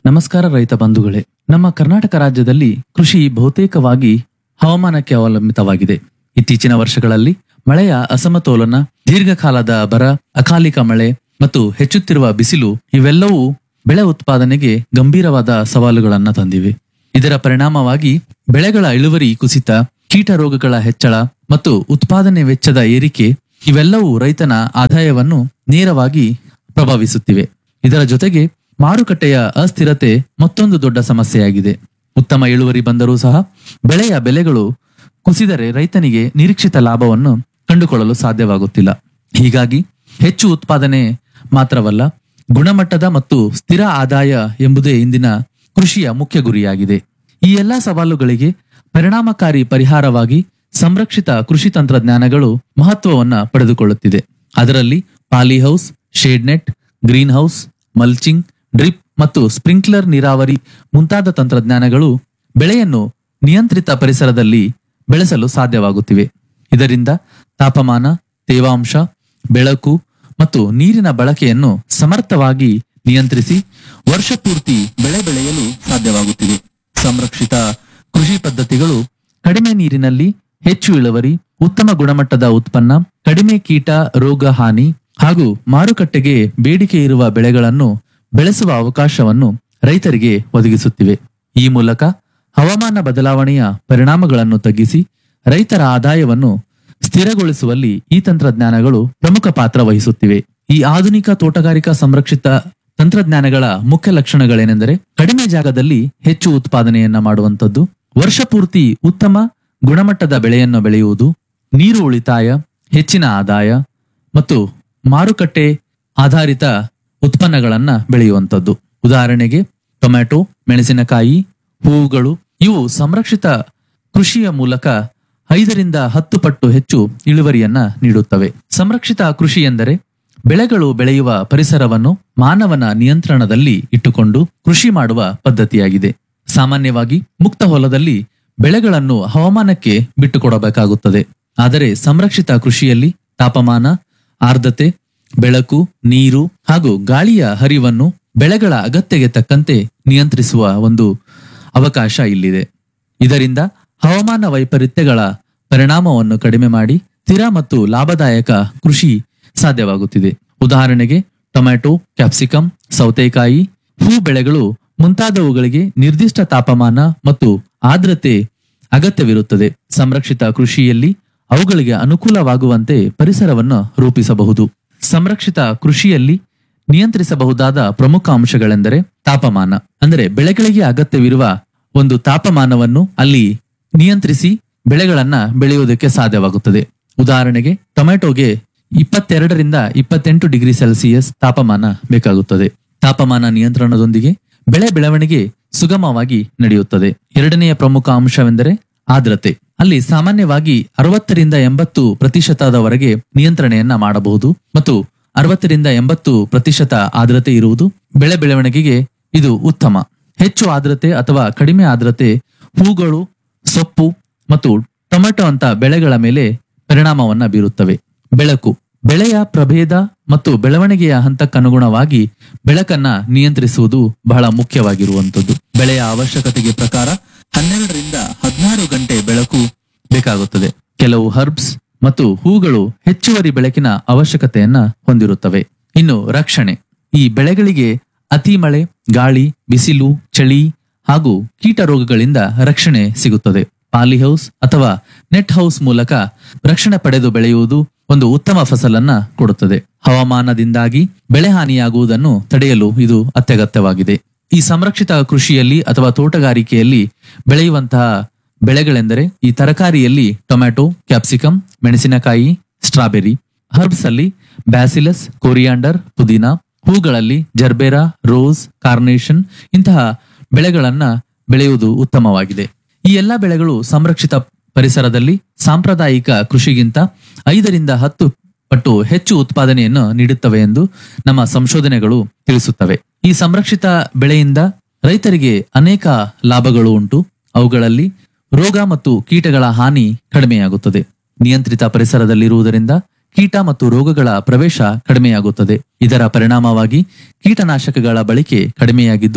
ನಮಸ್ಕಾರ ರೈತ ಬಂಧುಗಳೇ ನಮ್ಮ ಕರ್ನಾಟಕ ರಾಜ್ಯದಲ್ಲಿ ಕೃಷಿ ಬಹುತೇಕವಾಗಿ ಹವಾಮಾನಕ್ಕೆ ಅವಲಂಬಿತವಾಗಿದೆ ಇತ್ತೀಚಿನ ವರ್ಷಗಳಲ್ಲಿ ಮಳೆಯ ಅಸಮತೋಲನ ದೀರ್ಘಕಾಲದ ಬರ ಅಕಾಲಿಕ ಮಳೆ ಮತ್ತು ಹೆಚ್ಚುತ್ತಿರುವ ಬಿಸಿಲು ಇವೆಲ್ಲವೂ ಬೆಳೆ ಉತ್ಪಾದನೆಗೆ ಗಂಭೀರವಾದ ಸವಾಲುಗಳನ್ನ ತಂದಿವೆ ಇದರ ಪರಿಣಾಮವಾಗಿ ಬೆಳೆಗಳ ಇಳುವರಿ ಕುಸಿತ ಕೀಟ ರೋಗಗಳ ಹೆಚ್ಚಳ ಮತ್ತು ಉತ್ಪಾದನೆ ವೆಚ್ಚದ ಏರಿಕೆ ಇವೆಲ್ಲವೂ ರೈತನ ಆದಾಯವನ್ನು ನೇರವಾಗಿ ಪ್ರಭಾವಿಸುತ್ತಿವೆ ಇದರ ಜೊತೆಗೆ ಮಾರುಕಟ್ಟೆಯ ಅಸ್ಥಿರತೆ ಮತ್ತೊಂದು ದೊಡ್ಡ ಸಮಸ್ಯೆಯಾಗಿದೆ ಉತ್ತಮ ಇಳುವರಿ ಬಂದರೂ ಸಹ ಬೆಳೆಯ ಬೆಲೆಗಳು ಕುಸಿದರೆ ರೈತನಿಗೆ ನಿರೀಕ್ಷಿತ ಲಾಭವನ್ನು ಕಂಡುಕೊಳ್ಳಲು ಸಾಧ್ಯವಾಗುತ್ತಿಲ್ಲ ಹೀಗಾಗಿ ಹೆಚ್ಚು ಉತ್ಪಾದನೆ ಮಾತ್ರವಲ್ಲ ಗುಣಮಟ್ಟದ ಮತ್ತು ಸ್ಥಿರ ಆದಾಯ ಎಂಬುದೇ ಇಂದಿನ ಕೃಷಿಯ ಮುಖ್ಯ ಗುರಿಯಾಗಿದೆ ಈ ಎಲ್ಲಾ ಸವಾಲುಗಳಿಗೆ ಪರಿಣಾಮಕಾರಿ ಪರಿಹಾರವಾಗಿ ಸಂರಕ್ಷಿತ ಕೃಷಿ ತಂತ್ರಜ್ಞಾನಗಳು ಮಹತ್ವವನ್ನ ಪಡೆದುಕೊಳ್ಳುತ್ತಿದೆ ಅದರಲ್ಲಿ polyhouse shade net green house mulching drip ಮತ್ತು ಸ್ಪ್ರಿಂಕ್ಲರ್ ನೀರಾವರಿ ಮುಂತಾದ ತಂತ್ರಜ್ಞಾನಗಳು ಬೆಳೆಯನ್ನು ನಿಯಂತ್ರಿತ ಪರಿಸರದಲ್ಲಿ ಬೆಳೆಸಲು ಸಾಧ್ಯವಾಗುತ್ತಿವೆ ಇದರಿಂದ ತಾಪಮಾನ ತೇವಾಂಶ ಬೆಳಕು ಮತ್ತು ನೀರಿನ ಬಳಕೆಯನ್ನು ಸಮರ್ಥವಾಗಿ ನಿಯಂತ್ರಿಸಿ ವರ್ಷಪೂರ್ತಿ ಬೆಳೆ ಬೆಳೆಯಲು ಸಾಧ್ಯವಾಗುತ್ತಿದೆ ಸಂರಕ್ಷಿತ ಕೃಷಿ ಪದ್ಧತಿಗಳು ಕಡಿಮೆ ನೀರಿನಲ್ಲಿ ಹೆಚ್ಚು ಇಳುವರಿ ಉತ್ತಮ ಗುಣಮಟ್ಟದ ಉತ್ಪನ್ನ ಕಡಿಮೆ ಕೀಟ ರೋಗ ಹಾನಿ ಹಾಗೂ ಮಾರುಕಟ್ಟೆಗೆ ಬೇಡಿಕೆ ಇರುವ ಬೆಳೆಗಳನ್ನು ಬೆಳೆಸುವ ಅವಕಾಶವನ್ನು ರೈತರಿಗೆ ಒದಗಿಸುತ್ತಿವೆ ಈ ಮೂಲಕ ಹವಾಮಾನ ಬದಲಾವಣೆಯ ಪರಿಣಾಮಗಳನ್ನು ತಗ್ಗಿಸಿ ರೈತರ ಆದಾಯವನ್ನು ಸ್ಥಿರಗೊಳಿಸುವಲ್ಲಿ ಈ ತಂತ್ರಜ್ಞಾನಗಳು ಪ್ರಮುಖ ಪಾತ್ರ ವಹಿಸುತ್ತಿವೆ ಈ ಆಧುನಿಕ ತೋಟಗಾರಿಕಾ ಸಂರಕ್ಷಿತ ತಂತ್ರಜ್ಞಾನಗಳ ಮುಖ್ಯ ಲಕ್ಷಣಗಳೇನೆಂದರೆ ಕಡಿಮೆ ಜಾಗದಲ್ಲಿ ಹೆಚ್ಚು ಉತ್ಪಾದನೆಯನ್ನ ಮಾಡುವಂತದ್ದು ವರ್ಷಪೂರ್ತಿ ಉತ್ತಮ ಗುಣಮಟ್ಟದ ಬೆಳೆಯನ್ನು ಬೆಳೆಯುವುದು ನೀರು ಉಳಿತಾಯ ಹೆಚ್ಚಿನ ಆದಾಯ ಮತ್ತು ಮಾರುಕಟ್ಟೆ ಆಧಾರಿತ ಉತ್ಪನ್ನಗಳನ್ನ ಬೆಳೆಯುವಂತದ್ದು ಉದಾಹರಣೆಗೆ ಟೊಮ್ಯಾಟೊ ಮೆಣಸಿನಕಾಯಿ ಹೂವುಗಳು ಇವು ಸಂರಕ್ಷಿತ ಕೃಷಿಯ ಮೂಲಕ ಐದರಿಂದ ಹತ್ತು ಪಟ್ಟು ಹೆಚ್ಚು ಇಳುವರಿಯನ್ನ ನೀಡುತ್ತವೆ ಸಂರಕ್ಷಿತ ಕೃಷಿ ಎಂದರೆ ಬೆಳೆಗಳು ಬೆಳೆಯುವ ಪರಿಸರವನ್ನು ಮಾನವನ ನಿಯಂತ್ರಣದಲ್ಲಿ ಇಟ್ಟುಕೊಂಡು ಕೃಷಿ ಮಾಡುವ ಪದ್ಧತಿಯಾಗಿದೆ ಸಾಮಾನ್ಯವಾಗಿ ಮುಕ್ತ ಹೊಲದಲ್ಲಿ ಬೆಳೆಗಳನ್ನು ಹವಾಮಾನಕ್ಕೆ ಬಿಟ್ಟುಕೊಡಬೇಕಾಗುತ್ತದೆ ಆದರೆ ಸಂರಕ್ಷಿತ ಕೃಷಿಯಲ್ಲಿ ತಾಪಮಾನ ಆರ್ದ್ರತೆ ಬೆಳಕು ನೀರು ಹಾಗೂ ಗಾಳಿಯ ಹರಿವನ್ನು ಬೆಳೆಗಳ ಅಗತ್ಯಗೆ ತಕ್ಕಂತೆ ನಿಯಂತ್ರಿಸುವ ಒಂದು ಅವಕಾಶ ಇಲ್ಲಿದೆ ಇದರಿಂದ ಹವಾಮಾನ ವೈಪರೀತ್ಯಗಳ ಪರಿಣಾಮವನ್ನು ಕಡಿಮೆ ಮಾಡಿ ಸ್ಥಿರ ಮತ್ತು ಲಾಭದಾಯಕ ಕೃಷಿ ಸಾಧ್ಯವಾಗುತ್ತಿದೆ ಉದಾಹರಣೆಗೆ ಟೊಮ್ಯಾಟೊ ಕ್ಯಾಪ್ಸಿಕಮ್ ಸೌತೆಕಾಯಿ ಹೂ ಬೆಳೆಗಳು ಮುಂತಾದವುಗಳಿಗೆ ನಿರ್ದಿಷ್ಟ ತಾಪಮಾನ ಮತ್ತು ಆರ್ದ್ರತೆ ಅಗತ್ಯವಿರುತ್ತದೆ ಸಂರಕ್ಷಿತ ಕೃಷಿಯಲ್ಲಿ ಅವುಗಳಿಗೆ ಅನುಕೂಲವಾಗುವಂತೆ ಪರಿಸರವನ್ನು ರೂಪಿಸಬಹುದು ಸಂರಕ್ಷಿತ ಕೃಷಿಯಲ್ಲಿ ನಿಯಂತ್ರಿಸಬಹುದಾದ ಪ್ರಮುಖ ಅಂಶಗಳೆಂದರೆ ತಾಪಮಾನ ಅಂದರೆ ಬೆಳೆಗಳಿಗೆ ಅಗತ್ಯವಿರುವ ಒಂದು ತಾಪಮಾನವನ್ನು ಅಲ್ಲಿ ನಿಯಂತ್ರಿಸಿ ಬೆಳೆಗಳನ್ನ ಬೆಳೆಯುವುದಕ್ಕೆ ಸಾಧ್ಯವಾಗುತ್ತದೆ ಉದಾಹರಣೆಗೆ ಟೊಮೆಟೊಗೆ ಇಪ್ಪತ್ತೆರಡರಿಂದ ಇಪ್ಪತ್ತೆಂಟು ಡಿಗ್ರಿ ಸೆಲ್ಸಿಯಸ್ ತಾಪಮಾನ ಬೇಕಾಗುತ್ತದೆ ತಾಪಮಾನ ನಿಯಂತ್ರಣದೊಂದಿಗೆ ಬೆಳೆ ಬೆಳವಣಿಗೆ ಸುಗಮವಾಗಿ ನಡೆಯುತ್ತದೆ ಎರಡನೆಯ ಪ್ರಮುಖ ಅಂಶವೆಂದರೆ ಆರ್ದ್ರತೆ ಅಲ್ಲಿ ಸಾಮಾನ್ಯವಾಗಿ ಅರವತ್ತರಿಂದ ಎಂಬತ್ತು ಪ್ರತಿಶತದವರೆಗೆ ನಿಯಂತ್ರಣೆಯನ್ನ ಮಾಡಬಹುದು ಮತ್ತು ಅರವತ್ತರಿಂದ ಎಂಬತ್ತು ಪ್ರತಿಶತ ಆರ್ದ್ರತೆ ಇರುವುದು ಬೆಳೆ ಬೆಳವಣಿಗೆಗೆ ಇದು ಉತ್ತಮ ಹೆಚ್ಚು ಆರ್ದ್ರತೆ ಅಥವಾ ಕಡಿಮೆ ಆರ್ದ್ರತೆ ಹೂಗಳು ಸೊಪ್ಪು ಮತ್ತು ಟೊಮೆಟೊ ಅಂತ ಬೆಳೆಗಳ ಮೇಲೆ ಪರಿಣಾಮವನ್ನ ಬೀರುತ್ತವೆ ಬೆಳಕು ಬೆಳೆಯ ಪ್ರಭೇದ ಮತ್ತು ಬೆಳವಣಿಗೆಯ ಹಂತಕ್ಕನುಗುಣವಾಗಿ ಬೆಳಕನ್ನ ನಿಯಂತ್ರಿಸುವುದು ಬಹಳ ಮುಖ್ಯವಾಗಿರುವಂತದ್ದು ಬೆಳೆಯ ಅವಶ್ಯಕತೆಗೆ ಪ್ರಕಾರ ಹನ್ನೆರಡರಿಂದ ಹದಿನಾರು ಗಂಟೆ ಬೆಳಕು ಬೇಕಾಗುತ್ತದೆ ಕೆಲವು ಹರ್ಬ್ಸ್ ಮತ್ತು ಹೂಗಳು ಹೆಚ್ಚುವರಿ ಬೆಳಕಿನ ಅವಶ್ಯಕತೆಯನ್ನ ಹೊಂದಿರುತ್ತವೆ ಇನ್ನು ರಕ್ಷಣೆ ಈ ಬೆಳೆಗಳಿಗೆ ಅತಿ ಮಳೆ ಗಾಳಿ ಬಿಸಿಲು ಚಳಿ ಹಾಗೂ ಕೀಟ ರೋಗಗಳಿಂದ ರಕ್ಷಣೆ ಸಿಗುತ್ತದೆ ಪಾಲಿಹೌಸ್ ಅಥವಾ ನೆಟ್ ಹೌಸ್ ಮೂಲಕ ರಕ್ಷಣೆ ಪಡೆದು ಬೆಳೆಯುವುದು ಒಂದು ಉತ್ತಮ ಫಸಲನ್ನ ಕೊಡುತ್ತದೆ ಹವಾಮಾನದಿಂದಾಗಿ ಬೆಳೆ ಹಾನಿಯಾಗುವುದನ್ನು ತಡೆಯಲು ಇದು ಅತ್ಯಗತ್ಯವಾಗಿದೆ ಈ ಸಂರಕ್ಷಿತ ಕೃಷಿಯಲ್ಲಿ ಅಥವಾ ತೋಟಗಾರಿಕೆಯಲ್ಲಿ ಬೆಳೆಯುವಂತಹ ಬೆಳೆಗಳೆಂದರೆ ಈ ತರಕಾರಿಯಲ್ಲಿ ಟೊಮ್ಯಾಟೊ ಕ್ಯಾಪ್ಸಿಕಮ್ ಮೆಣಸಿನಕಾಯಿ ಸ್ಟ್ರಾಬೆರಿ ಹರ್ಬ್ಸ್ ಅಲ್ಲಿ ಬ್ಯಾಸಿಲಸ್ ಕೊರಿಯಾಂಡರ್ ಪುದೀನಾ ಹೂಗಳಲ್ಲಿ ಜರ್ಬೇರಾ ರೋಸ್ ಕಾರ್ನೇಷನ್ ಇಂತಹ ಬೆಳೆಗಳನ್ನ ಬೆಳೆಯುವುದು ಉತ್ತಮವಾಗಿದೆ ಈ ಎಲ್ಲಾ ಬೆಳೆಗಳು ಸಂರಕ್ಷಿತ ಪರಿಸರದಲ್ಲಿ ಸಾಂಪ್ರದಾಯಿಕ ಕೃಷಿಗಿಂತ ಐದರಿಂದ ಹತ್ತು ಪಟ್ಟು ಹೆಚ್ಚು ಉತ್ಪಾದನೆಯನ್ನು ನೀಡುತ್ತವೆ ಎಂದು ನಮ್ಮ ಸಂಶೋಧನೆಗಳು ತಿಳಿಸುತ್ತವೆ ಈ ಸಂರಕ್ಷಿತ ಬೆಳೆಯಿಂದ ರೈತರಿಗೆ ಅನೇಕ ಲಾಭಗಳು ಉಂಟು ಅವುಗಳಲ್ಲಿ ರೋಗ ಮತ್ತು ಕೀಟಗಳ ಹಾನಿ ಕಡಿಮೆಯಾಗುತ್ತದೆ ನಿಯಂತ್ರಿತ ಪರಿಸರದಲ್ಲಿರುವುದರಿಂದ ಕೀಟ ಮತ್ತು ರೋಗಗಳ ಪ್ರವೇಶ ಕಡಿಮೆಯಾಗುತ್ತದೆ ಇದರ ಪರಿಣಾಮವಾಗಿ ಕೀಟನಾಶಕಗಳ ಬಳಕೆ ಕಡಿಮೆಯಾಗಿದ್ದು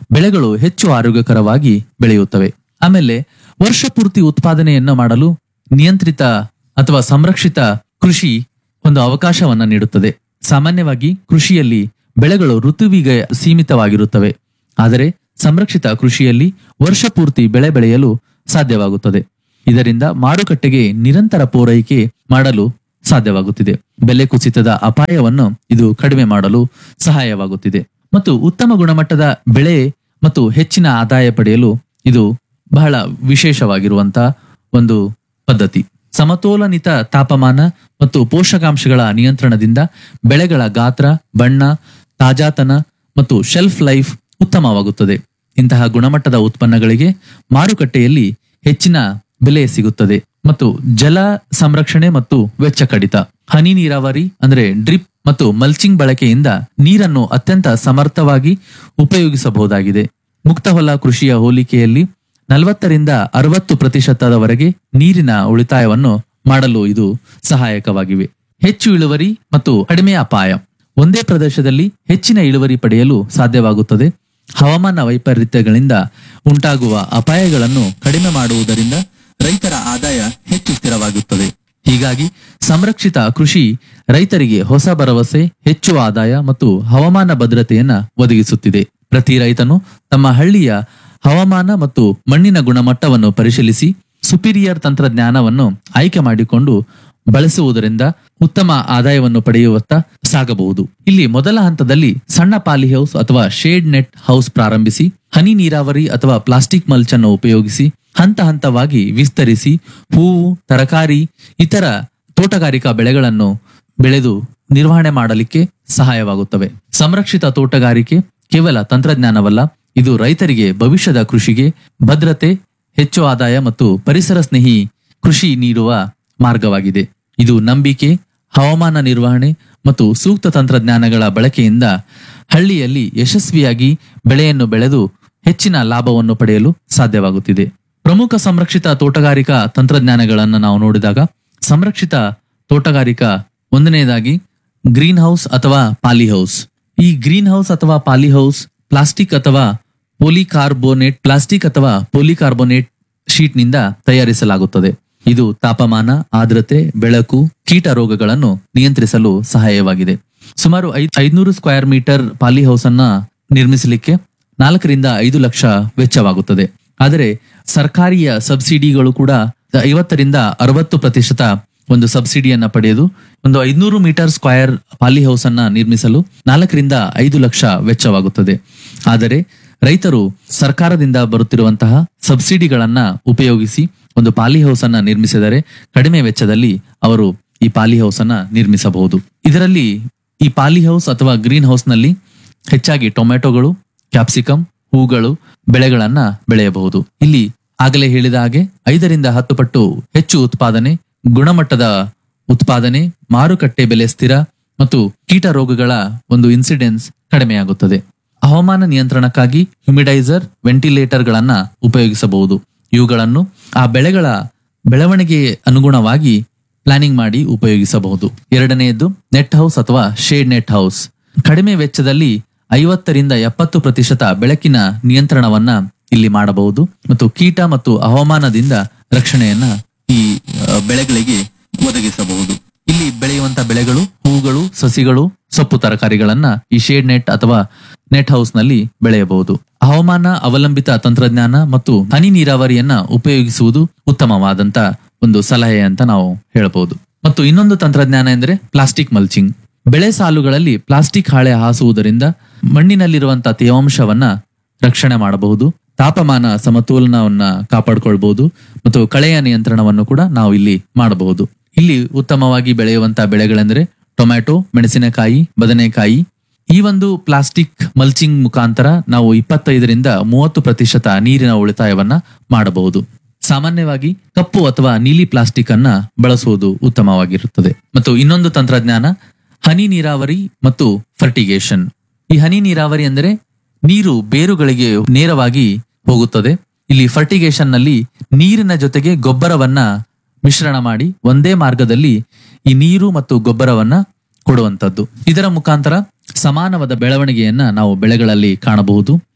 ಬೆಳೆಗಳು ಹೆಚ್ಚು ಆರೋಗ್ಯಕರವಾಗಿ ಬೆಳೆಯುತ್ತವೆ ಆಮೇಲೆ ವರ್ಷ ಪೂರ್ತಿ ಉತ್ಪಾದನೆಯನ್ನ ಮಾಡಲು ನಿಯಂತ್ರಿತ ಅಥವಾ ಸಂರಕ್ಷಿತ ಕೃಷಿ ಒಂದು ಅವಕಾಶವನ್ನ ನೀಡುತ್ತದೆ ಸಾಮಾನ್ಯವಾಗಿ ಕೃಷಿಯಲ್ಲಿ ಬೆಳೆಗಳು ಋತುವಿಗೆ ಸೀಮಿತವಾಗಿರುತ್ತವೆ ಆದರೆ ಸಂರಕ್ಷಿತ ಕೃಷಿಯಲ್ಲಿ ವರ್ಷ ಪೂರ್ತಿ ಬೆಳೆ ಬೆಳೆಯಲು ಸಾಧ್ಯವಾಗುತ್ತದೆ ಇದರಿಂದ ಮಾರುಕಟ್ಟೆಗೆ ನಿರಂತರ ಪೂರೈಕೆ ಮಾಡಲು ಸಾಧ್ಯವಾಗುತ್ತಿದೆ ಬೆಲೆ ಕುಸಿತದ ಅಪಾಯವನ್ನು ಇದು ಕಡಿಮೆ ಮಾಡಲು ಸಹಾಯವಾಗುತ್ತಿದೆ ಮತ್ತು ಉತ್ತಮ ಗುಣಮಟ್ಟದ ಬೆಳೆ ಮತ್ತು ಹೆಚ್ಚಿನ ಆದಾಯ ಪಡೆಯಲು ಇದು ಬಹಳ ವಿಶೇಷವಾಗಿರುವಂತಹ ಒಂದು ಪದ್ಧತಿ ಸಮತೋಲನಿತ ತಾಪಮಾನ ಮತ್ತು ಪೋಷಕಾಂಶಗಳ ನಿಯಂತ್ರಣದಿಂದ ಬೆಳೆಗಳ ಗಾತ್ರ ಬಣ್ಣ ತಾಜಾತನ ಮತ್ತು ಶೆಲ್ಫ್ ಲೈಫ್ ಉತ್ತಮವಾಗುತ್ತದೆ ಇಂತಹ ಗುಣಮಟ್ಟದ ಉತ್ಪನ್ನಗಳಿಗೆ ಮಾರುಕಟ್ಟೆಯಲ್ಲಿ ಹೆಚ್ಚಿನ ಬೆಲೆ ಸಿಗುತ್ತದೆ ಮತ್ತು ಜಲ ಸಂರಕ್ಷಣೆ ಮತ್ತು ವೆಚ್ಚ ಕಡಿತ ಹನಿ ನೀರಾವರಿ ಅಂದ್ರೆ ಡ್ರಿಪ್ ಮತ್ತು ಮಲ್ಚಿಂಗ್ ಬಳಕೆಯಿಂದ ನೀರನ್ನು ಅತ್ಯಂತ ಸಮರ್ಥವಾಗಿ ಉಪಯೋಗಿಸಬಹುದಾಗಿದೆ ಮುಕ್ತ ಹೊಲ ಕೃಷಿಯ ಹೋಲಿಕೆಯಲ್ಲಿ ನಲವತ್ತರಿಂದ ಅರವತ್ತು ಪ್ರತಿಶತದವರೆಗೆ ನೀರಿನ ಉಳಿತಾಯವನ್ನು ಮಾಡಲು ಇದು ಸಹಾಯಕವಾಗಿವೆ ಹೆಚ್ಚು ಇಳುವರಿ ಮತ್ತು ಕಡಿಮೆ ಅಪಾಯ ಒಂದೇ ಪ್ರದೇಶದಲ್ಲಿ ಹೆಚ್ಚಿನ ಇಳುವರಿ ಪಡೆಯಲು ಸಾಧ್ಯವಾಗುತ್ತದೆ ಹವಾಮಾನ ವೈಪರೀತ್ಯಗಳಿಂದ ಉಂಟಾಗುವ ಅಪಾಯಗಳನ್ನು ಕಡಿಮೆ ಮಾಡುವುದರಿಂದ ರೈತರ ಆದಾಯ ಹೆಚ್ಚು ಸ್ಥಿರವಾಗುತ್ತದೆ ಹೀಗಾಗಿ ಸಂರಕ್ಷಿತ ಕೃಷಿ ರೈತರಿಗೆ ಹೊಸ ಭರವಸೆ ಹೆಚ್ಚು ಆದಾಯ ಮತ್ತು ಹವಾಮಾನ ಭದ್ರತೆಯನ್ನ ಒದಗಿಸುತ್ತಿದೆ ಪ್ರತಿ ರೈತನು ತಮ್ಮ ಹಳ್ಳಿಯ ಹವಾಮಾನ ಮತ್ತು ಮಣ್ಣಿನ ಗುಣಮಟ್ಟವನ್ನು ಪರಿಶೀಲಿಸಿ ಸುಪೀರಿಯರ್ ತಂತ್ರಜ್ಞಾನವನ್ನು ಆಯ್ಕೆ ಮಾಡಿಕೊಂಡು ಬಳಸುವುದರಿಂದ ಉತ್ತಮ ಆದಾಯವನ್ನು ಪಡೆಯುವತ್ತ ಸಾಗಬಹುದು ಇಲ್ಲಿ ಮೊದಲ ಹಂತದಲ್ಲಿ ಸಣ್ಣ ಪಾಲಿ ಹೌಸ್ ಅಥವಾ ಶೇಡ್ ನೆಟ್ ಹೌಸ್ ಪ್ರಾರಂಭಿಸಿ ಹನಿ ನೀರಾವರಿ ಅಥವಾ ಪ್ಲಾಸ್ಟಿಕ್ ಮಲ್ಚ್ ಅನ್ನು ಉಪಯೋಗಿಸಿ ಹಂತ ಹಂತವಾಗಿ ವಿಸ್ತರಿಸಿ ಹೂವು ತರಕಾರಿ ಇತರ ತೋಟಗಾರಿಕಾ ಬೆಳೆಗಳನ್ನು ಬೆಳೆದು ನಿರ್ವಹಣೆ ಮಾಡಲಿಕ್ಕೆ ಸಹಾಯವಾಗುತ್ತವೆ ಸಂರಕ್ಷಿತ ತೋಟಗಾರಿಕೆ ಕೇವಲ ತಂತ್ರಜ್ಞಾನವಲ್ಲ ಇದು ರೈತರಿಗೆ ಭವಿಷ್ಯದ ಕೃಷಿಗೆ ಭದ್ರತೆ ಹೆಚ್ಚು ಆದಾಯ ಮತ್ತು ಪರಿಸರ ಸ್ನೇಹಿ ಕೃಷಿ ನೀಡುವ ಮಾರ್ಗವಾಗಿದೆ ಇದು ನಂಬಿಕೆ ಹವಾಮಾನ ನಿರ್ವಹಣೆ ಮತ್ತು ಸೂಕ್ತ ತಂತ್ರಜ್ಞಾನಗಳ ಬಳಕೆಯಿಂದ ಹಳ್ಳಿಯಲ್ಲಿ ಯಶಸ್ವಿಯಾಗಿ ಬೆಳೆಯನ್ನು ಬೆಳೆದು ಹೆಚ್ಚಿನ ಲಾಭವನ್ನು ಪಡೆಯಲು ಸಾಧ್ಯವಾಗುತ್ತಿದೆ ಪ್ರಮುಖ ಸಂರಕ್ಷಿತ ತೋಟಗಾರಿಕಾ ತಂತ್ರಜ್ಞಾನಗಳನ್ನು ನಾವು ನೋಡಿದಾಗ ಸಂರಕ್ಷಿತ ತೋಟಗಾರಿಕಾ ಒಂದನೆಯದಾಗಿ ಗ್ರೀನ್ ಹೌಸ್ ಅಥವಾ ಪಾಲಿ ಹೌಸ್ ಈ ಗ್ರೀನ್ ಹೌಸ್ ಅಥವಾ ಪಾಲಿ ಹೌಸ್ ಪ್ಲಾಸ್ಟಿಕ್ ಅಥವಾ ಪೋಲಿಕಾರ್ಬೋನೇಟ್ ಪ್ಲಾಸ್ಟಿಕ್ ಅಥವಾ ಪೋಲಿಕಾರ್ಬೋನೇಟ್ ಶೀಟ್ನಿಂದ ತಯಾರಿಸಲಾಗುತ್ತದೆ ಇದು ತಾಪಮಾನ ಆರ್ದ್ರತೆ ಬೆಳಕು ಕೀಟ ರೋಗಗಳನ್ನು ನಿಯಂತ್ರಿಸಲು ಸಹಾಯವಾಗಿದೆ ಸುಮಾರು ಐ ಐದ್ನೂರು ಸ್ಕ್ವೇರ್ ಮೀಟರ್ ಪಾಲಿ ಹೌಸ್ ಅನ್ನ ನಿರ್ಮಿಸಲಿಕ್ಕೆ ನಾಲ್ಕರಿಂದ ಐದು ಲಕ್ಷ ವೆಚ್ಚವಾಗುತ್ತದೆ ಆದರೆ ಸರ್ಕಾರಿಯ ಸಬ್ಸಿಡಿಗಳು ಕೂಡ ಐವತ್ತರಿಂದ ಅರವತ್ತು ಪ್ರತಿಶತ ಒಂದು ಸಬ್ಸಿಡಿಯನ್ನ ಪಡೆದು ಒಂದು ಐದ್ನೂರು ಮೀಟರ್ ಸ್ಕ್ವೇರ್ ಪಾಲಿ ಹೌಸ್ ಅನ್ನ ನಿರ್ಮಿಸಲು ನಾಲ್ಕರಿಂದ ಐದು ಲಕ್ಷ ವೆಚ್ಚವಾಗುತ್ತದೆ ಆದರೆ ರೈತರು ಸರ್ಕಾರದಿಂದ ಬರುತ್ತಿರುವಂತಹ ಸಬ್ಸಿಡಿಗಳನ್ನ ಉಪಯೋಗಿಸಿ ಒಂದು ಪಾಲಿ ಹೌಸ್ ಅನ್ನ ನಿರ್ಮಿಸಿದರೆ ಕಡಿಮೆ ವೆಚ್ಚದಲ್ಲಿ ಅವರು ಈ ಪಾಲಿ ಹೌಸ್ ಅನ್ನ ನಿರ್ಮಿಸಬಹುದು ಇದರಲ್ಲಿ ಈ ಪಾಲಿ ಹೌಸ್ ಅಥವಾ ಗ್ರೀನ್ ಹೌಸ್ ನಲ್ಲಿ ಹೆಚ್ಚಾಗಿ ಟೊಮೆಟೊಗಳು ಕ್ಯಾಪ್ಸಿಕಮ್ ಹೂಗಳು ಬೆಳೆಗಳನ್ನ ಬೆಳೆಯಬಹುದು ಇಲ್ಲಿ ಆಗಲೇ ಹೇಳಿದ ಹಾಗೆ ಐದರಿಂದ ಹತ್ತು ಪಟ್ಟು ಹೆಚ್ಚು ಉತ್ಪಾದನೆ ಗುಣಮಟ್ಟದ ಉತ್ಪಾದನೆ ಮಾರುಕಟ್ಟೆ ಬೆಲೆ ಸ್ಥಿರ ಮತ್ತು ಕೀಟ ರೋಗಗಳ ಒಂದು ಇನ್ಸಿಡೆನ್ಸ್ ಕಡಿಮೆಯಾಗುತ್ತದೆ ಹವಾಮಾನ ನಿಯಂತ್ರಣಕ್ಕಾಗಿ ಹ್ಯುಮಿಡೈಸರ್ ವೆಂಟಿಲೇಟರ್ಗಳನ್ನ ಉಪಯೋಗಿಸಬಹುದು ಇವುಗಳನ್ನು ಆ ಬೆಳೆಗಳ ಬೆಳವಣಿಗೆ ಅನುಗುಣವಾಗಿ ಪ್ಲಾನಿಂಗ್ ಮಾಡಿ ಉಪಯೋಗಿಸಬಹುದು ಎರಡನೆಯದ್ದು ನೆಟ್ ಹೌಸ್ ಅಥವಾ ಶೇಡ್ ನೆಟ್ ಹೌಸ್ ಕಡಿಮೆ ವೆಚ್ಚದಲ್ಲಿ ಐವತ್ತರಿಂದ ಎಪ್ಪತ್ತು ಪ್ರತಿಶತ ಬೆಳಕಿನ ನಿಯಂತ್ರಣವನ್ನ ಇಲ್ಲಿ ಮಾಡಬಹುದು ಮತ್ತು ಕೀಟ ಮತ್ತು ಹವಾಮಾನದಿಂದ ರಕ್ಷಣೆಯನ್ನ ಈ ಆ, ಬೆಳೆಗಳಿಗೆ ಒದಗಿಸಬಹುದು ಇಲ್ಲಿ ಬೆಳೆಯುವಂತ ಬೆಳೆಗಳು ಹೂಗಳು ಸಸಿಗಳು ಸೊಪ್ಪು ತರಕಾರಿಗಳನ್ನ ಈ ಶೇಡ್ ನೆಟ್ ಅಥವಾ ನೆಟ್ ಹೌಸ್ ನಲ್ಲಿ ಬೆಳೆಯಬಹುದು ಹವಾಮಾನ ಅವಲಂಬಿತ ತಂತ್ರಜ್ಞಾನ ಮತ್ತು ಹನಿ ನೀರಾವರಿಯನ್ನ ಉಪಯೋಗಿಸುವುದು ಉತ್ತಮವಾದಂತ ಒಂದು ಸಲಹೆ ಅಂತ ನಾವು ಹೇಳಬಹುದು ಮತ್ತು ಇನ್ನೊಂದು ತಂತ್ರಜ್ಞಾನ ಎಂದರೆ ಪ್ಲಾಸ್ಟಿಕ್ ಮಲ್ಚಿಂಗ್ ಬೆಳೆ ಸಾಲುಗಳಲ್ಲಿ ಪ್ಲಾಸ್ಟಿಕ್ ಹಾಳೆ ಹಾಸುವುದರಿಂದ ಮಣ್ಣಿನಲ್ಲಿರುವಂತಹ ತೇವಾಂಶವನ್ನ ರಕ್ಷಣೆ ಮಾಡಬಹುದು ತಾಪಮಾನ ಸಮತೋಲನವನ್ನ ಕಾಪಾಡಿಕೊಳ್ಬಹುದು ಮತ್ತು ಕಳೆಯ ನಿಯಂತ್ರಣವನ್ನು ಕೂಡ ನಾವು ಇಲ್ಲಿ ಮಾಡಬಹುದು ಇಲ್ಲಿ ಉತ್ತಮವಾಗಿ ಬೆಳೆಯುವಂತಹ ಬೆಳೆಗಳೆಂದರೆ ಟೊಮ್ಯಾಟೊ ಮೆಣಸಿನಕಾಯಿ ಬದನೆಕಾಯಿ ಈ ಒಂದು ಪ್ಲಾಸ್ಟಿಕ್ ಮಲ್ಚಿಂಗ್ ಮುಖಾಂತರ ನಾವು ಇಪ್ಪತ್ತೈದರಿಂದ ಮೂವತ್ತು ಪ್ರತಿಶತ ನೀರಿನ ಉಳಿತಾಯವನ್ನ ಮಾಡಬಹುದು ಸಾಮಾನ್ಯವಾಗಿ ಕಪ್ಪು ಅಥವಾ ನೀಲಿ ಪ್ಲಾಸ್ಟಿಕ್ ಅನ್ನ ಬಳಸುವುದು ಉತ್ತಮವಾಗಿರುತ್ತದೆ ಮತ್ತು ಇನ್ನೊಂದು ತಂತ್ರಜ್ಞಾನ ಹನಿ ನೀರಾವರಿ ಮತ್ತು ಫರ್ಟಿಗೇಷನ್ ಈ ಹನಿ ನೀರಾವರಿ ಅಂದರೆ ನೀರು ಬೇರುಗಳಿಗೆ ನೇರವಾಗಿ ಹೋಗುತ್ತದೆ ಇಲ್ಲಿ ಫರ್ಟಿಗೇಷನ್ ನಲ್ಲಿ ನೀರಿನ ಜೊತೆಗೆ ಗೊಬ್ಬರವನ್ನ ಮಿಶ್ರಣ ಮಾಡಿ ಒಂದೇ ಮಾರ್ಗದಲ್ಲಿ ಈ ನೀರು ಮತ್ತು ಗೊಬ್ಬರವನ್ನ ಕೊಡುವಂತದ್ದು ಇದರ ಮುಖಾಂತರ ಸಮಾನವಾದ ಬೆಳವಣಿಗೆಯನ್ನ ನಾವು ಬೆಳೆಗಳಲ್ಲಿ ಕಾಣಬಹುದು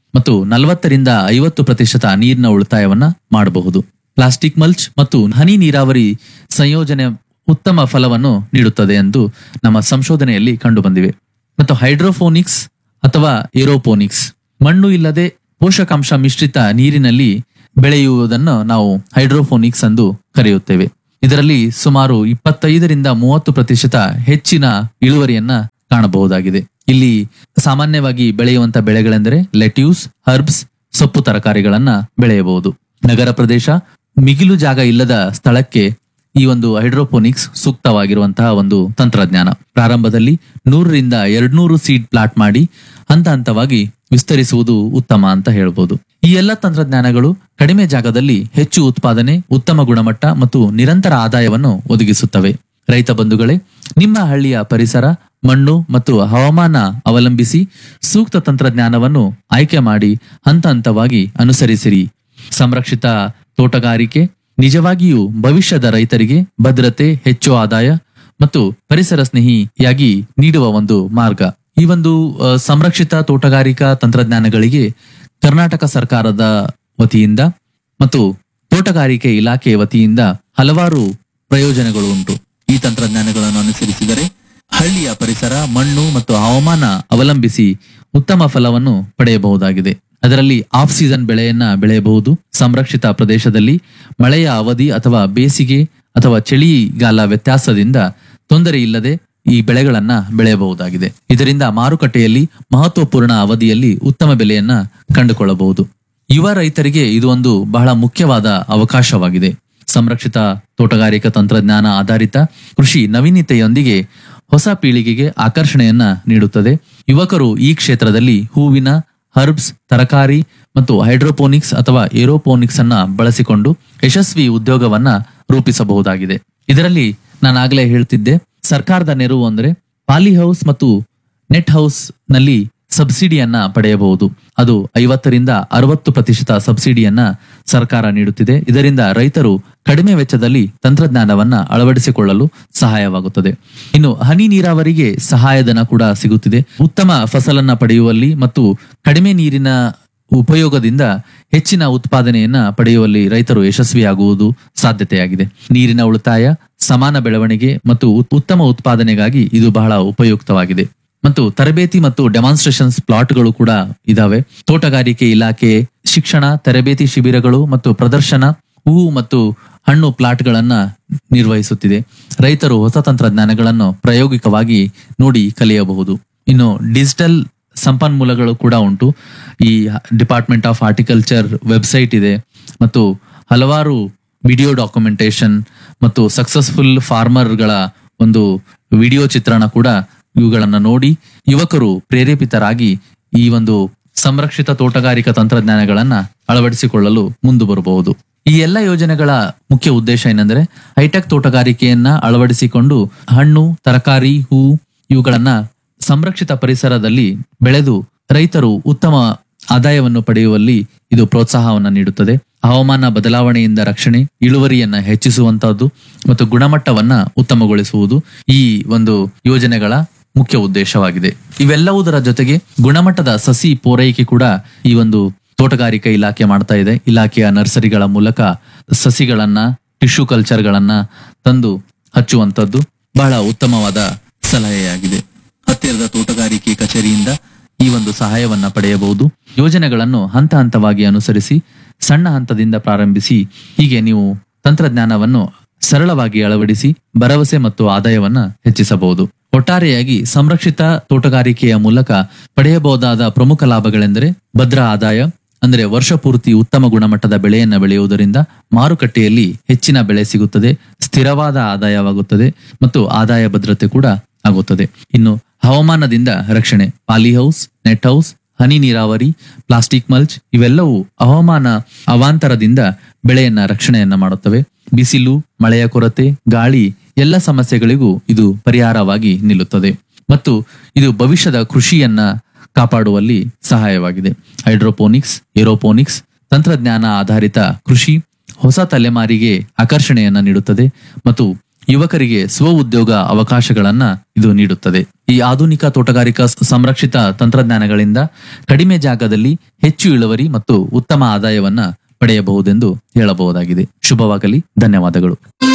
ಮತ್ತು ನಲವತ್ತರಿಂದ ಐವತ್ತು ಪ್ರತಿಶತ ನೀರಿನ ಉಳಿತಾಯವನ್ನ ಮಾಡಬಹುದು ಪ್ಲಾಸ್ಟಿಕ್ ಮಲ್ಚ್ ಮತ್ತು ಹನಿ ನೀರಾವರಿ ಸಂಯೋಜನೆ ಉತ್ತಮ ಫಲವನ್ನು ನೀಡುತ್ತದೆ ಎಂದು ನಮ್ಮ ಸಂಶೋಧನೆಯಲ್ಲಿ ಕಂಡುಬಂದಿವೆ ಮತ್ತು ಹೈಡ್ರೋಫೋನಿಕ್ಸ್ ಅಥವಾ ಏರೋಪೋನಿಕ್ಸ್ ಮಣ್ಣು ಇಲ್ಲದೆ ಪೋಷಕಾಂಶ ಮಿಶ್ರಿತ ನೀರಿನಲ್ಲಿ ಬೆಳೆಯುವುದನ್ನು ನಾವು ಹೈಡ್ರೋಫೋನಿಕ್ಸ್ ಎಂದು ಕರೆಯುತ್ತೇವೆ ಇದರಲ್ಲಿ ಸುಮಾರು ಇಪ್ಪತ್ತೈದರಿಂದ ಮೂವತ್ತು ಪ್ರತಿಶತ ಹೆಚ್ಚಿನ ಇಳುವರಿಯನ್ನ ಕಾಣಬಹುದಾಗಿದೆ ಇಲ್ಲಿ ಸಾಮಾನ್ಯವಾಗಿ ಬೆಳೆಯುವಂತ ಬೆಳೆಗಳೆಂದರೆ ಲೆಟ್ಯೂಸ್ ಹರ್ಬ್ಸ್ ಸೊಪ್ಪು ತರಕಾರಿಗಳನ್ನ ಬೆಳೆಯಬಹುದು ನಗರ ಪ್ರದೇಶ ಮಿಗಿಲು ಜಾಗ ಇಲ್ಲದ ಸ್ಥಳಕ್ಕೆ ಈ ಒಂದು ಹೈಡ್ರೋಪೋನಿಕ್ಸ್ ಸೂಕ್ತವಾಗಿರುವಂತಹ ಒಂದು ತಂತ್ರಜ್ಞಾನ ಪ್ರಾರಂಭದಲ್ಲಿ ನೂರರಿಂದ ಎರಡ್ನೂರು ಸೀಡ್ ಪ್ಲಾಟ್ ಮಾಡಿ ಹಂತ ಹಂತವಾಗಿ ವಿಸ್ತರಿಸುವುದು ಉತ್ತಮ ಅಂತ ಹೇಳ್ಬೋದು ಈ ಎಲ್ಲ ತಂತ್ರಜ್ಞಾನಗಳು ಕಡಿಮೆ ಜಾಗದಲ್ಲಿ ಹೆಚ್ಚು ಉತ್ಪಾದನೆ ಉತ್ತಮ ಗುಣಮಟ್ಟ ಮತ್ತು ನಿರಂತರ ಆದಾಯವನ್ನು ಒದಗಿಸುತ್ತವೆ ರೈತ ಬಂಧುಗಳೇ ನಿಮ್ಮ ಹಳ್ಳಿಯ ಪರಿಸರ ಮಣ್ಣು ಮತ್ತು ಹವಾಮಾನ ಅವಲಂಬಿಸಿ ಸೂಕ್ತ ತಂತ್ರಜ್ಞಾನವನ್ನು ಆಯ್ಕೆ ಮಾಡಿ ಹಂತ ಹಂತವಾಗಿ ಅನುಸರಿಸಿರಿ ಸಂರಕ್ಷಿತ ತೋಟಗಾರಿಕೆ ನಿಜವಾಗಿಯೂ ಭವಿಷ್ಯದ ರೈತರಿಗೆ ಭದ್ರತೆ ಹೆಚ್ಚು ಆದಾಯ ಮತ್ತು ಪರಿಸರ ಸ್ನೇಹಿಯಾಗಿ ನೀಡುವ ಒಂದು ಮಾರ್ಗ ಈ ಒಂದು ಆ, ಸಂರಕ್ಷಿತ ತೋಟಗಾರಿಕಾ ತಂತ್ರಜ್ಞಾನಗಳಿಗೆ ಕರ್ನಾಟಕ ಸರ್ಕಾರದ ವತಿಯಿಂದ ಮತ್ತು ತೋಟಗಾರಿಕೆ ಇಲಾಖೆ ವತಿಯಿಂದ ಹಲವಾರು ಪ್ರಯೋಜನಗಳು ಉಂಟು ಈ ತಂತ್ರಜ್ಞಾನಗಳನ್ನು ಅನುಸರಿಸಿದರೆ ಹಳ್ಳಿಯ ಪರಿಸರ ಮಣ್ಣು ಮತ್ತು ಹವಾಮಾನ ಅವಲಂಬಿಸಿ ಉತ್ತಮ ಫಲವನ್ನು ಪಡೆಯಬಹುದಾಗಿದೆ ಅದರಲ್ಲಿ ಆಫ್ ಸೀಸನ್ ಬೆಳೆಯನ್ನ ಬೆಳೆಯಬಹುದು ಸಂರಕ್ಷಿತ ಪ್ರದೇಶದಲ್ಲಿ ಮಳೆಯ ಅವಧಿ ಅಥವಾ ಬೇಸಿಗೆ ಅಥವಾ ಚಳಿಗಾಲ ವ್ಯತ್ಯಾಸದಿಂದ ತೊಂದರೆ ಇಲ್ಲದೆ ಈ ಬೆಳೆಗಳನ್ನ ಬೆಳೆಯಬಹುದಾಗಿದೆ ಇದರಿಂದ ಮಾರುಕಟ್ಟೆಯಲ್ಲಿ ಮಹತ್ವಪೂರ್ಣ ಅವಧಿಯಲ್ಲಿ ಉತ್ತಮ ಬೆಲೆಯನ್ನ ಕಂಡುಕೊಳ್ಳಬಹುದು ಯುವ ರೈತರಿಗೆ ಇದು ಒಂದು ಬಹಳ ಮುಖ್ಯವಾದ ಅವಕಾಶವಾಗಿದೆ ಸಂರಕ್ಷಿತ ತೋಟಗಾರಿಕಾ ತಂತ್ರಜ್ಞಾನ ಆಧಾರಿತ ಕೃಷಿ ನವೀನತೆಯೊಂದಿಗೆ ಹೊಸ ಪೀಳಿಗೆಗೆ ಆಕರ್ಷಣೆಯನ್ನ ನೀಡುತ್ತದೆ ಯುವಕರು ಈ ಕ್ಷೇತ್ರದಲ್ಲಿ ಹೂವಿನ ಹರ್ಬ್ಸ್ ತರಕಾರಿ ಮತ್ತು ಹೈಡ್ರೋಪೋನಿಕ್ಸ್ ಅಥವಾ ಏರೋಪೋನಿಕ್ಸ್ ಅನ್ನ ಬಳಸಿಕೊಂಡು ಯಶಸ್ವಿ ಉದ್ಯೋಗವನ್ನ ರೂಪಿಸಬಹುದಾಗಿದೆ ಇದರಲ್ಲಿ ನಾನು ಆಗ್ಲೇ ಹೇಳ್ತಿದ್ದೆ ಸರ್ಕಾರದ ನೆರವು ಅಂದ್ರೆ ಪಾಲಿ ಹೌಸ್ ಮತ್ತು ನೆಟ್ ಹೌಸ್ ನಲ್ಲಿ ಸಬ್ಸಿಡಿಯನ್ನ ಪಡೆಯಬಹುದು ಅದು ಐವತ್ತರಿಂದ ಅರವತ್ತು ಪ್ರತಿಶತ ಸಬ್ಸಿಡಿಯನ್ನ ಸರ್ಕಾರ ನೀಡುತ್ತಿದೆ ಇದರಿಂದ ರೈತರು ಕಡಿಮೆ ವೆಚ್ಚದಲ್ಲಿ ತಂತ್ರಜ್ಞಾನವನ್ನ ಅಳವಡಿಸಿಕೊಳ್ಳಲು ಸಹಾಯವಾಗುತ್ತದೆ ಇನ್ನು ಹನಿ ನೀರಾವರಿಗೆ ಸಹಾಯಧನ ಕೂಡ ಸಿಗುತ್ತಿದೆ ಉತ್ತಮ ಫಸಲನ್ನ ಪಡೆಯುವಲ್ಲಿ ಮತ್ತು ಕಡಿಮೆ ನೀರಿನ ಉಪಯೋಗದಿಂದ ಹೆಚ್ಚಿನ ಉತ್ಪಾದನೆಯನ್ನ ಪಡೆಯುವಲ್ಲಿ ರೈತರು ಯಶಸ್ವಿಯಾಗುವುದು ಸಾಧ್ಯತೆಯಾಗಿದೆ ನೀರಿನ ಉಳಿತಾಯ ಸಮಾನ ಬೆಳವಣಿಗೆ ಮತ್ತು ಉತ್- ಉತ್ತಮ ಉತ್ಪಾದನೆಗಾಗಿ ಇದು ಬಹಳ ಉಪಯುಕ್ತವಾಗಿದೆ ಮತ್ತು ತರಬೇತಿ ಮತ್ತು ಡೆಮಾನ್ಸ್ಟ್ರೇಷನ್ಸ್ ಪ್ಲಾಟ್ಗಳು ಕೂಡ ಇದಾವೆ ತೋಟಗಾರಿಕೆ ಇಲಾಖೆ ಶಿಕ್ಷಣ ತರಬೇತಿ ಶಿಬಿರಗಳು ಮತ್ತು ಪ್ರದರ್ಶನ ಹೂವು ಮತ್ತು ಹಣ್ಣು ಪ್ಲಾಟ್ಗಳನ್ನ ನಿರ್ವಹಿಸುತ್ತಿದೆ ರೈತರು ಹೊಸ ತಂತ್ರಜ್ಞಾನಗಳನ್ನು ಪ್ರಾಯೋಗಿಕವಾಗಿ ನೋಡಿ ಕಲಿಯಬಹುದು ಇನ್ನು ಡಿಜಿಟಲ್ ಸಂಪನ್ಮೂಲಗಳು ಕೂಡ ಉಂಟು ಈ ಡಿಪಾರ್ಟ್ಮೆಂಟ್ ಆಫ್ ಹಾರ್ಟಿಕಲ್ಚರ್ ವೆಬ್ಸೈಟ್ ಇದೆ ಮತ್ತು ಹಲವಾರು ವಿಡಿಯೋ ಡಾಕ್ಯುಮೆಂಟೇಶನ್ ಮತ್ತು ಸಕ್ಸಸ್ಫುಲ್ ಫಾರ್ಮರ್ಗಳ ಒಂದು ವಿಡಿಯೋ ಚಿತ್ರಣ ಕೂಡ ಇವುಗಳನ್ನ ನೋಡಿ ಯುವಕರು ಪ್ರೇರೇಪಿತರಾಗಿ ಈ ಒಂದು ಸಂರಕ್ಷಿತ ತೋಟಗಾರಿಕಾ ತಂತ್ರಜ್ಞಾನಗಳನ್ನ ಅಳವಡಿಸಿಕೊಳ್ಳಲು ಮುಂದೆ ಬರಬಹುದು ಈ ಎಲ್ಲ ಯೋಜನೆಗಳ ಮುಖ್ಯ ಉದ್ದೇಶ ಏನೆಂದರೆ ಹೈಟೆಕ್ ತೋಟಗಾರಿಕೆಯನ್ನ ಅಳವಡಿಸಿಕೊಂಡು ಹಣ್ಣು ತರಕಾರಿ ಹೂ ಇವುಗಳನ್ನ ಸಂರಕ್ಷಿತ ಪರಿಸರದಲ್ಲಿ ಬೆಳೆದು ರೈತರು ಉತ್ತಮ ಆದಾಯವನ್ನು ಪಡೆಯುವಲ್ಲಿ ಇದು ಪ್ರೋತ್ಸಾಹವನ್ನು ನೀಡುತ್ತದೆ ಹವಾಮಾನ ಬದಲಾವಣೆಯಿಂದ ರಕ್ಷಣೆ ಇಳುವರಿಯನ್ನ ಹೆಚ್ಚಿಸುವಂತಹದ್ದು ಮತ್ತು ಗುಣಮಟ್ಟವನ್ನ ಉತ್ತಮಗೊಳಿಸುವುದು ಈ ಒಂದು ಯೋಜನೆಗಳ ಮುಖ್ಯ ಉದ್ದೇಶವಾಗಿದೆ ಇವೆಲ್ಲವುದರ ಜೊತೆಗೆ ಗುಣಮಟ್ಟದ ಸಸಿ ಪೂರೈಕೆ ಕೂಡ ಈ ಒಂದು ತೋಟಗಾರಿಕಾ ಇಲಾಖೆ ಮಾಡ್ತಾ ಇದೆ ಇಲಾಖೆಯ ನರ್ಸರಿಗಳ ಮೂಲಕ ಸಸಿಗಳನ್ನ ಟಿಶ್ಯೂ ಕಲ್ಚರ್ಗಳನ್ನ ತಂದು ಹಚ್ಚುವಂತದ್ದು ಬಹಳ ಉತ್ತಮವಾದ ಸಲಹೆಯಾಗಿದೆ ಹತ್ತಿರದ ತೋಟಗಾರಿಕೆ ಕಚೇರಿಯಿಂದ ಈ ಒಂದು ಸಹಾಯವನ್ನ ಪಡೆಯಬಹುದು ಯೋಜನೆಗಳನ್ನು ಹಂತ ಹಂತವಾಗಿ ಅನುಸರಿಸಿ ಸಣ್ಣ ಹಂತದಿಂದ ಪ್ರಾರಂಭಿಸಿ ಹೀಗೆ ನೀವು ತಂತ್ರಜ್ಞಾನವನ್ನು ಸರಳವಾಗಿ ಅಳವಡಿಸಿ ಭರವಸೆ ಮತ್ತು ಆದಾಯವನ್ನ ಹೆಚ್ಚಿಸಬಹುದು ಒಟ್ಟಾರೆಯಾಗಿ ಸಂರಕ್ಷಿತ ತೋಟಗಾರಿಕೆಯ ಮೂಲಕ ಪಡೆಯಬಹುದಾದ ಪ್ರಮುಖ ಲಾಭಗಳೆಂದರೆ ಭದ್ರ ಆದಾಯ ಅಂದರೆ ವರ್ಷ ಪೂರ್ತಿ ಉತ್ತಮ ಗುಣಮಟ್ಟದ ಬೆಳೆಯನ್ನ ಬೆಳೆಯುವುದರಿಂದ ಮಾರುಕಟ್ಟೆಯಲ್ಲಿ ಹೆಚ್ಚಿನ ಬೆಳೆ ಸಿಗುತ್ತದೆ ಸ್ಥಿರವಾದ ಆದಾಯವಾಗುತ್ತದೆ ಮತ್ತು ಆದಾಯ ಭದ್ರತೆ ಕೂಡ ಆಗುತ್ತದೆ ಇನ್ನು ಹವಾಮಾನದಿಂದ ರಕ್ಷಣೆ ಪಾಲಿ ಹೌಸ್ ನೆಟ್ ಹೌಸ್ ಹನಿ ನೀರಾವರಿ ಪ್ಲಾಸ್ಟಿಕ್ ಮಲ್ಚ್ ಇವೆಲ್ಲವೂ ಹವಾಮಾನ ಅವಾಂತರದಿಂದ ಬೆಳೆಯನ್ನ ರಕ್ಷಣೆಯನ್ನ ಮಾಡುತ್ತವೆ ಬಿಸಿಲು ಮಳೆಯ ಕೊರತೆ ಗಾಳಿ ಎಲ್ಲ ಸಮಸ್ಯೆಗಳಿಗೂ ಇದು ಪರಿಹಾರವಾಗಿ ನಿಲ್ಲುತ್ತದೆ ಮತ್ತು ಇದು ಭವಿಷ್ಯದ ಕೃಷಿಯನ್ನ ಕಾಪಾಡುವಲ್ಲಿ ಸಹಾಯವಾಗಿದೆ ಹೈಡ್ರೋಪೋನಿಕ್ಸ್ ಏರೋಪೋನಿಕ್ಸ್ ತಂತ್ರಜ್ಞಾನ ಆಧಾರಿತ ಕೃಷಿ ಹೊಸ ತಲೆಮಾರಿಗೆ ಆಕರ್ಷಣೆಯನ್ನ ನೀಡುತ್ತದೆ ಮತ್ತು ಯುವಕರಿಗೆ ಸ್ವ ಉದ್ಯೋಗ ಅವಕಾಶಗಳನ್ನ ಇದು ನೀಡುತ್ತದೆ ಈ ಆಧುನಿಕ ತೋಟಗಾರಿಕಾ ಸ- ಸಂರಕ್ಷಿತ ತಂತ್ರಜ್ಞಾನಗಳಿಂದ ಕಡಿಮೆ ಜಾಗದಲ್ಲಿ ಹೆಚ್ಚು ಇಳುವರಿ ಮತ್ತು ಉತ್ತಮ ಆದಾಯವನ್ನ ಪಡೆಯಬಹುದೆಂದು ಹೇಳಬಹುದಾಗಿದೆ ಶುಭವಾಗಲಿ ಧನ್ಯವಾದಗಳು